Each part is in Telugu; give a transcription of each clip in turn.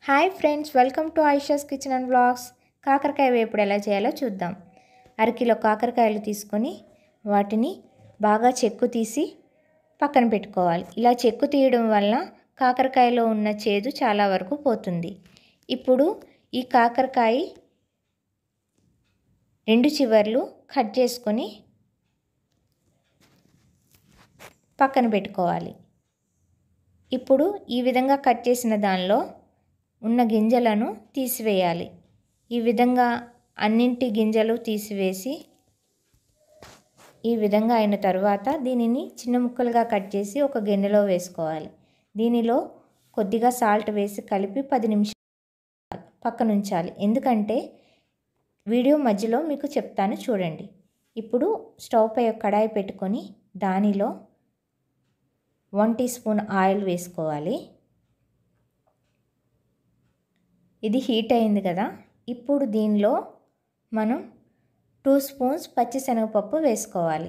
hi friends welcome to Aisha's kitchen and blogs కాకరకాయ వేపుడు ఎలా చేయాలో చూద్దాం అరకిలో కాకరకాయలు తీసుకొని వాటిని బాగా చెక్కు తీసి పక్కన పెట్టుకోవాలి ఇలా చెక్కు తీయడం వల్ల కాకరకాయలో ఉన్న చేదు చాలా వరకు పోతుంది ఇప్పుడు ఈ కాకరకాయ రెండు చివర్లు కట్ చేసుకొని పక్కన పెట్టుకోవాలి ఇప్పుడు ఈ విధంగా కట్ చేసిన దానిలో ఉన్న గింజలను తీసివేయాలి ఈ విధంగా అన్నింటి గింజలు తీసివేసి ఈ విధంగా అయిన తర్వాత దీనిని చిన్న ముక్కలుగా కట్ చేసి ఒక గిన్నెలో వేసుకోవాలి దీనిలో కొద్దిగా సాల్ట్ వేసి కలిపి పది నిమిషాలు పక్కన ఉంచాలి ఎందుకంటే వీడియో మధ్యలో మీకు చెప్తాను చూడండి ఇప్పుడు స్టవ్ పై ఒక కడాయి పెట్టుకొని దానిలో వన్ టీ స్పూన్ ఆయిల్ వేసుకోవాలి ఇది హీట్ అయింది కదా ఇప్పుడు దీనిలో మనం టూ స్పూన్స్ పచ్చిశనగపప్పు వేసుకోవాలి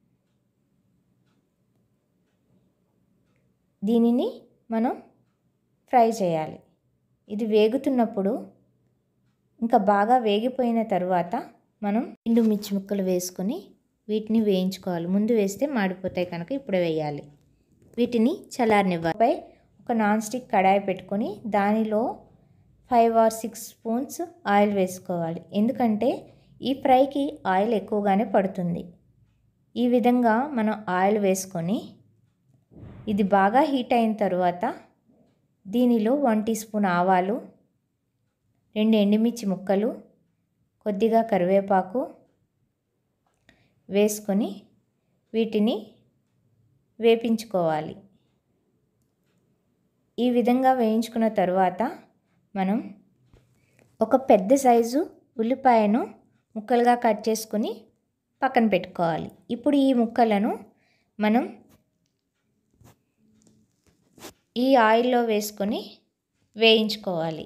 దీనిని మనం ఫ్రై చేయాలి ఇది వేగుతున్నప్పుడు ఇంకా బాగా వేగిపోయిన తర్వాత మనం ఎండు మిర్చి ముక్కలు వేసుకొని వీటిని వేయించుకోవాలి ముందు వేస్తే మాడిపోతాయి కనుక ఇప్పుడు వేయాలి వీటిని చల్లారనివ్వాలి ఒక నాన్ స్టిక్ కడాయి పెట్టుకొని దానిలో five or six spoons oil వేసుకోవాలి ఎందుకంటే ఈ ఫ్రైకి ఆయిల్ ఎక్కువగానే పడుతుంది ఈ విధంగా మనం ఆయిల్ వేసుకొని ఇది బాగా హీట్ అయిన తర్వాత దీనిలో వన్ టీ స్పూన్ ఆవాలు రెండు ఎండుమిర్చి ముక్కలు కొద్దిగా కరివేపాకు వేసుకొని వీటిని వేపించుకోవాలి ఈ విధంగా వేయించుకున్న తర్వాత మనం ఒక పెద్ద సైజు ఉల్లిపాయను ముక్కలుగా కట్ చేసుకుని పక్కన పెట్టుకోవాలి ఇప్పుడు ఈ ముక్కలను మనం ఈ ఆయిల్లో వేసుకొని వేయించుకోవాలి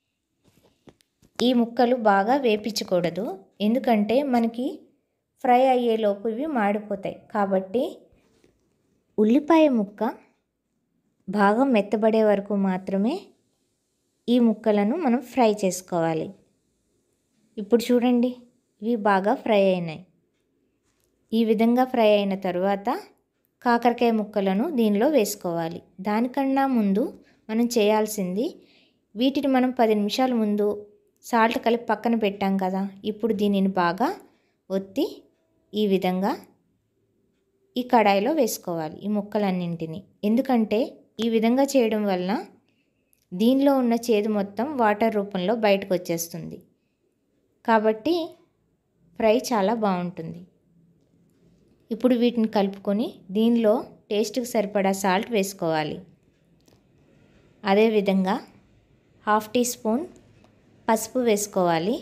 ఈ ముక్కలు బాగా వేపించకూడదు ఎందుకంటే మనకి ఫ్రై అయ్యేలోపు ఇవి మాడిపోతాయి కాబట్టి ఉల్లిపాయ ముక్క బాగా మెత్తబడే వరకు మాత్రమే ఈ ముక్కలను మనం ఫ్రై చేసుకోవాలి ఇప్పుడు చూడండి ఇవి బాగా ఫ్రై అయినాయి ఈ విధంగా ఫ్రై అయిన తర్వాత కాకరకాయ ముక్కలను దీనిలో వేసుకోవాలి దానికన్నా ముందు మనం చేయాల్సింది వీటిని మనం పది నిమిషాల ముందు సాల్ట్ కలిపి పక్కన పెట్టాం కదా ఇప్పుడు దీనిని బాగా ఒత్తి ఈ విధంగా ఈ కడాయిలో వేసుకోవాలి ఈ ముక్కలన్నింటినీ ఎందుకంటే ఈ విధంగా చేయడం వలన దీనిలో ఉన్న చేదు మొత్తం వాటర్ రూపంలో బయటకు వచ్చేస్తుంది కాబట్టి ఫ్రై చాలా బాగుంటుంది ఇప్పుడు వీటిని కలుపుకొని దీనిలో టేస్ట్కి సరిపడా సాల్ట్ వేసుకోవాలి అదేవిధంగా హాఫ్ టీ స్పూన్ పసుపు వేసుకోవాలి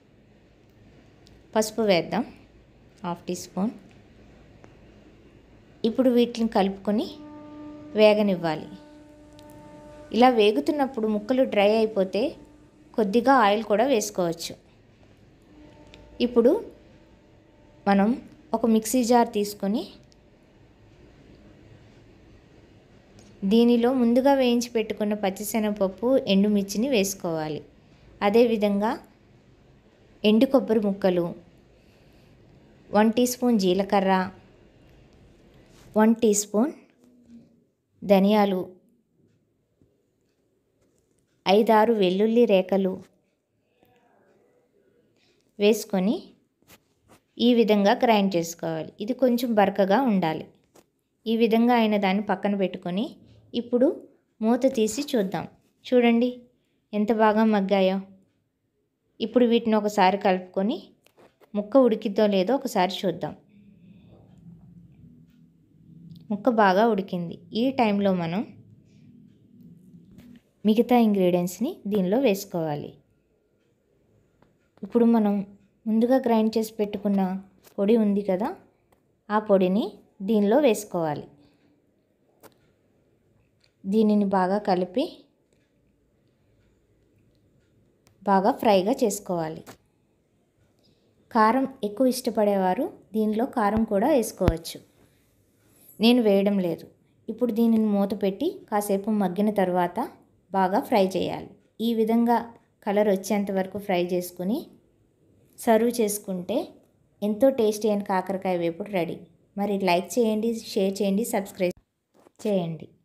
పసుపు వేద్దాం హాఫ్ టీ స్పూన్ ఇప్పుడు వీటిని కలుపుకొని వేగనివ్వాలి ఇలా వేగుతున్నప్పుడు ముక్కలు డ్రై అయిపోతే కొద్దిగా ఆయిల్ కూడా వేసుకోవచ్చు ఇప్పుడు మనం ఒక మిక్సీ జార్ తీసుకొని దీనిలో ముందుగా వేయించి పెట్టుకున్న పచ్చిశనగపప్పు ఎండుమిర్చిని వేసుకోవాలి అదేవిధంగా ఎండు కొబ్బరి ముక్కలు వన్ టీ స్పూన్ జీలకర్ర వన్ టీ స్పూన్ ధనియాలు ఐదారు వెల్లుల్లి రేఖలు వేసుకొని ఈ విధంగా గ్రైండ్ చేసుకోవాలి ఇది కొంచెం బరకగా ఉండాలి ఈ విధంగా అయిన దాన్ని పక్కన పెట్టుకొని ఇప్పుడు మూత తీసి చూద్దాం చూడండి ఎంత బాగా మగ్గాయో ఇప్పుడు వీటిని ఒకసారి కలుపుకొని ముక్క ఉడికిద్దో లేదో ఒకసారి చూద్దాం ముక్క బాగా ఉడికింది ఈ టైంలో మనం మిగతా ఇంగ్రీడియంట్స్ని దీనిలో వేసుకోవాలి ఇప్పుడు మనం ముందుగా గ్రైండ్ చేసి పెట్టుకున్న పొడి ఉంది కదా ఆ పొడిని దీనిలో వేసుకోవాలి దీనిని బాగా కలిపి బాగా ఫ్రైగా చేసుకోవాలి కారం ఎక్కువ ఇష్టపడేవారు దీనిలో కారం కూడా వేసుకోవచ్చు నేను వేయడం లేదు ఇప్పుడు దీనిని మూత పెట్టి కాసేపు మగ్గిన తర్వాత బాగా ఫ్రై చేయాలి ఈ విధంగా కలర్ వచ్చేంత వరకు ఫ్రై చేసుకుని సర్వ్ చేసుకుంటే ఎంతో టేస్టీ అయిన కాకరకాయ వేపుడు రెడీ మరి లైక్ చేయండి షేర్ చేయండి సబ్స్క్రైబ్ చేయండి